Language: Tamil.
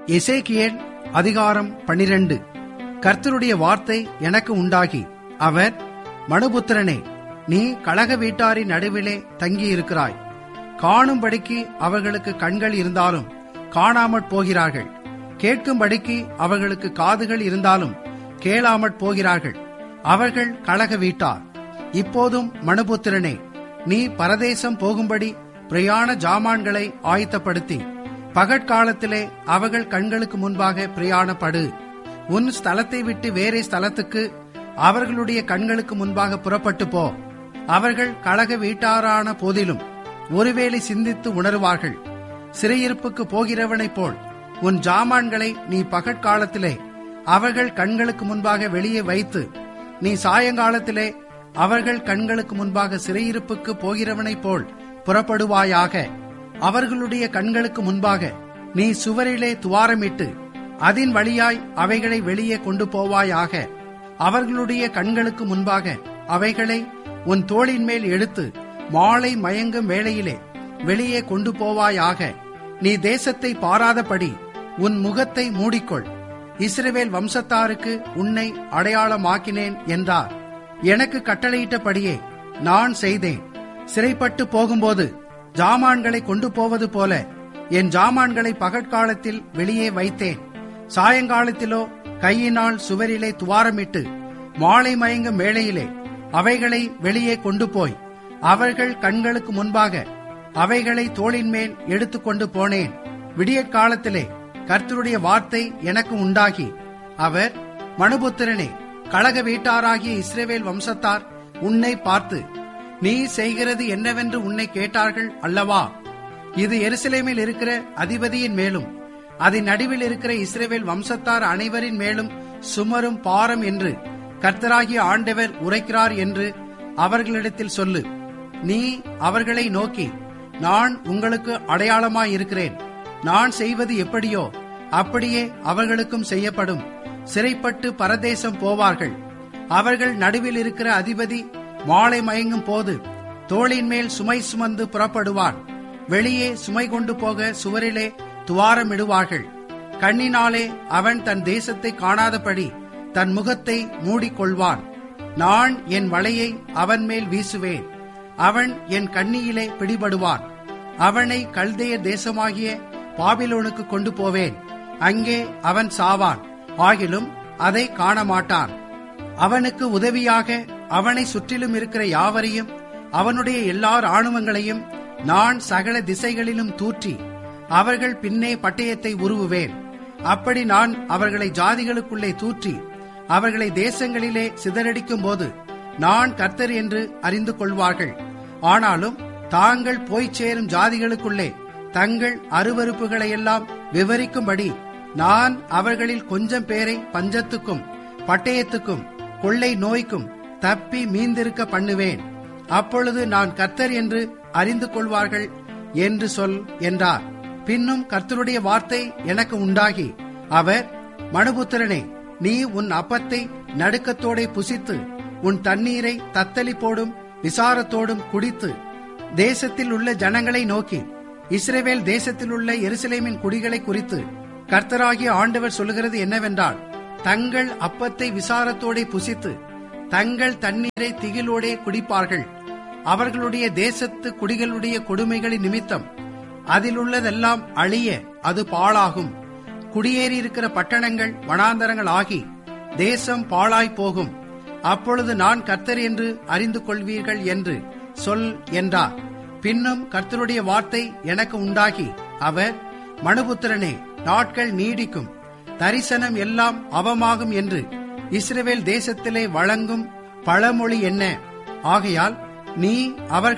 எசேக்கியேல் அதிகாரம் பனிரெண்டு கர்த்தருடைய வார்த்தை எனக்கு உண்டாகி அவர் மனுபுத்திரனே நீ கழக வீட்டாரின் நடுவிலே தங்கியிருக்கிறாய் காணும்படிக்கு அவர்களுக்கு கண்கள் இருந்தாலும் காணாமற் போகிறார்கள் கேட்கும்படிக்கு அவர்களுக்கு காதுகள் இருந்தாலும் கேளாமற் போகிறார்கள் அவர்கள் கழக வீட்டார் இப்போதும் மனுபுத்திரனே நீ பரதேசம் போகும்படி பிரயாண ஜாமான்களை ஆயத்தப்படுத்தி பகற்காலத்திலே அவர்கள் கண்களுக்கு முன்பாக பிரயாணப்படு உன் ஸ்தலத்தை விட்டு வேறே ஸ்தலத்துக்கு அவர்களுடைய கண்களுக்கு முன்பாக புறப்பட்டு போ அவர்கள் கழக வீட்டாரான போதிலும் ஒருவேளை சிந்தித்து உணருவார்கள் சிறையிருப்புக்கு போகிறவனைப் போல் உன் ஜாமான்களை நீ பகற்காலத்திலே அவர்கள் கண்களுக்கு முன்பாக வெளியே வைத்து நீ சாயங்காலத்திலே அவர்கள் கண்களுக்கு முன்பாக சிறையிருப்புக்கு போகிறவனைப் போல் புறப்படுவாயாக அவர்களுடைய கண்களுக்கு முன்பாக நீ சுவரிலே துவாரமிட்டு அதன் வழியாய் அவைகளை வெளியே கொண்டு போவாயாக அவர்களுடைய கண்களுக்கு முன்பாக அவைகளை உன் தோளின் மேல் எடுத்து மாலை மயங்கும் வேளையிலே வெளியே கொண்டு போவாயாக நீ தேசத்தை பாராதபடி உன் முகத்தை மூடிக்கொள் இஸ்ரவேல் வம்சத்தாருக்கு உன்னை அடையாளமாக்கினேன் என்றார் எனக்கு கட்டளையிட்டபடியே நான் செய்தேன் சிறைப்பட்டு போகும்போது ஜாமான்களை கொண்டு போவது போல என் ஜாமான்களை பகற்காலத்தில் வெளியே வைத்தேன் சாயங்காலத்திலோ கையினால் சுவரிலே துவாரமிட்டு மாலை மயங்கும் வேளையிலே அவைகளை வெளியே கொண்டு போய் அவர்கள் கண்களுக்கு முன்பாக அவைகளை தோளின் மேல் எடுத்துக்கொண்டு போனேன் விடியற் காலத்திலே கர்த்தருடைய வார்த்தை எனக்கு உண்டாகி அவர் மனுபுத்திரனே கழக வீட்டாராகிய இஸ்ரேவேல் வம்சத்தார் உன்னை பார்த்து நீ செய்கிறது என்னவென்று உன்னை கேட்டார்கள் அல்லவா இது எருசலேமில் இருக்கிற அதிபதியின் மேலும் அதன் நடுவில் இருக்கிற இஸ்ரேவேல் வம்சத்தார் அனைவரின் மேலும் சுமரும் பாரம் என்று கர்த்தராகிய ஆண்டவர் உரைக்கிறார் என்று அவர்களிடத்தில் சொல்லு நீ அவர்களை நோக்கி நான் உங்களுக்கு அடையாளமாயிருக்கிறேன் நான் செய்வது எப்படியோ அப்படியே அவர்களுக்கும் செய்யப்படும் சிறைப்பட்டு பரதேசம் போவார்கள் அவர்கள் நடுவில் இருக்கிற அதிபதி மாலை மயங்கும் போது தோளின் மேல் சுமை சுமந்து புறப்படுவான் வெளியே சுமை கொண்டு போக சுவரிலே துவாரமிடுவார்கள் கண்ணினாலே அவன் தன் தேசத்தை காணாதபடி தன் முகத்தை மூடிக்கொள்வான் நான் என் வலையை அவன் மேல் வீசுவேன் அவன் என் கண்ணியிலே பிடிபடுவான் அவனை கல்தேய தேசமாகிய பாபிலோனுக்கு கொண்டு போவேன் அங்கே அவன் சாவான் ஆகிலும் அதை காணமாட்டான் அவனுக்கு உதவியாக அவனை சுற்றிலும் இருக்கிற யாவரையும் அவனுடைய எல்லா ராணுவங்களையும் நான் சகல திசைகளிலும் தூற்றி அவர்கள் பின்னே பட்டயத்தை உருவுவேன் அப்படி நான் அவர்களை ஜாதிகளுக்குள்ளே தூற்றி அவர்களை தேசங்களிலே சிதறடிக்கும் போது நான் கர்த்தர் என்று அறிந்து கொள்வார்கள் ஆனாலும் தாங்கள் போய்ச் சேரும் ஜாதிகளுக்குள்ளே தங்கள் அருவறுப்புகளையெல்லாம் விவரிக்கும்படி நான் அவர்களில் கொஞ்சம் பேரை பஞ்சத்துக்கும் பட்டயத்துக்கும் கொள்ளை நோய்க்கும் தப்பி மீந்திருக்க பண்ணுவேன் அப்பொழுது நான் கர்த்தர் என்று அறிந்து கொள்வார்கள் என்று சொல் என்றார் பின்னும் கர்த்தருடைய வார்த்தை எனக்கு உண்டாகி அவர் மனுபுத்திரனே நீ உன் அப்பத்தை நடுக்கத்தோடே புசித்து உன் தண்ணீரை தத்தளிப்போடும் விசாரத்தோடும் குடித்து தேசத்தில் உள்ள ஜனங்களை நோக்கி இஸ்ரேவேல் தேசத்தில் உள்ள எருசலேமின் குடிகளை குறித்து கர்த்தராகிய ஆண்டவர் சொல்லுகிறது என்னவென்றால் தங்கள் அப்பத்தை விசாரத்தோடே புசித்து தங்கள் தண்ணீரை திகிலோடே குடிப்பார்கள் அவர்களுடைய தேசத்து குடிகளுடைய கொடுமைகளின் நிமித்தம் அதில் உள்ளதெல்லாம் அழிய அது பாழாகும் குடியேறியிருக்கிற பட்டணங்கள் வனாந்தரங்கள் ஆகி தேசம் பாழாய் போகும் அப்பொழுது நான் கர்த்தர் என்று அறிந்து கொள்வீர்கள் என்று சொல் என்றார் பின்னும் கர்த்தருடைய வார்த்தை எனக்கு உண்டாகி அவர் மனுபுத்திரனே நாட்கள் நீடிக்கும் தரிசனம் எல்லாம் அவமாகும் என்று இஸ்ரவேல் தேசத்திலே வழங்கும் பழமொழி என்ன ஆகையால் நீ அவர்கள்